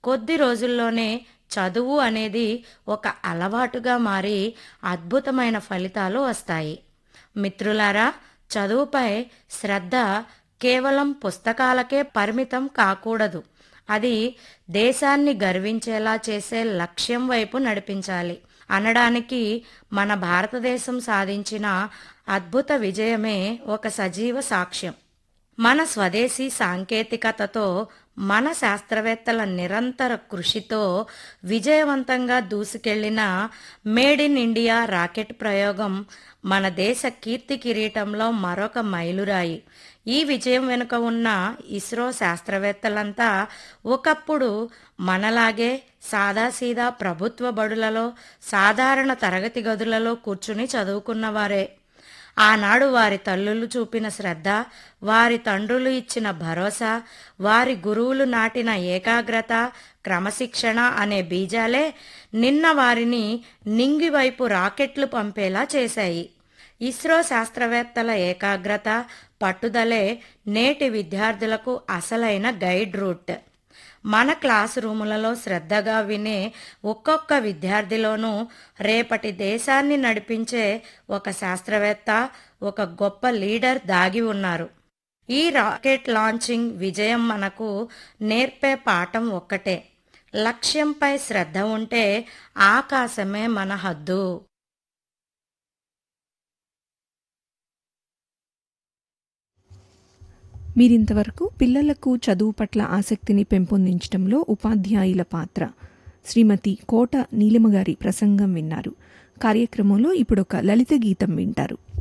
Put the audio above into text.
కొద్ది రోజుల్లోనే చదువు అనేది ఒక అలవాటుగా మారి అద్భుతమైన ఫలితాలు వస్తాయి మిత్రులారా చదువుపై శ్రద్ధ కేవలం పుస్తకాలకే పరిమితం కాకూడదు అది దేశాన్ని గర్వించేలా చేసే లక్ష్యం వైపు నడిపించాలి అనడానికి మన భారతదేశం సాధించిన అద్భుత విజయమే ఒక సజీవ సాక్ష్యం మన స్వదేశీ సాంకేతికతతో మన శాస్త్రవేత్తల నిరంతర కృషితో విజయవంతంగా దూసుకెళ్లిన మేడ్ ఇన్ ఇండియా రాకెట్ ప్రయోగం మన దేశ కీర్తి కిరీటంలో మరొక మైలురాయి ఈ విజయం వెనుక ఉన్న ఇస్రో శాస్త్రవేత్తలంతా ఒకప్పుడు మనలాగే సాదాసీదా ప్రభుత్వ బడులలో సాధారణ తరగతి గదులలో కూర్చుని చదువుకున్నవారే ఆనాడు వారి తల్లులు చూపిన శ్రద్ధ వారి తండ్రులు ఇచ్చిన భరోసా వారి గురువులు నాటిన ఏకాగ్రత క్రమశిక్షణ అనే బీజాలే నిన్న వారిని నింగివైపు రాకెట్లు పంపేలా చేశాయి ఇస్రో శాస్త్రవేత్తల ఏకాగ్రత పట్టుదలే నేటి విద్యార్థులకు అసలైన గైడ్ రూట్ మన క్లాస్ రూములలో శ్రద్ధగా వినే ఒక్కొక్క విద్యార్థిలోనూ రేపటి దేశాన్ని నడిపించే ఒక శాస్త్రవేత్త ఒక గొప్ప లీడర్ దాగి ఉన్నారు ఈ రాకెట్ లాంచింగ్ విజయం మనకు నేర్పే పాఠం ఒక్కటే లక్ష్యంపై శ్రద్ధ ఉంటే ఆకాశమే మన హద్దు మీరింతవరకు పిల్లలకు చదువు పట్ల ఆసక్తిని పెంపొందించడంలో ఉపాధ్యాయుల పాత్ర శ్రీమతి కోట నీలిమ గారి ప్రసంగం విన్నారు కార్యక్రమంలో ఇప్పుడొక లలిత గీతం వింటారు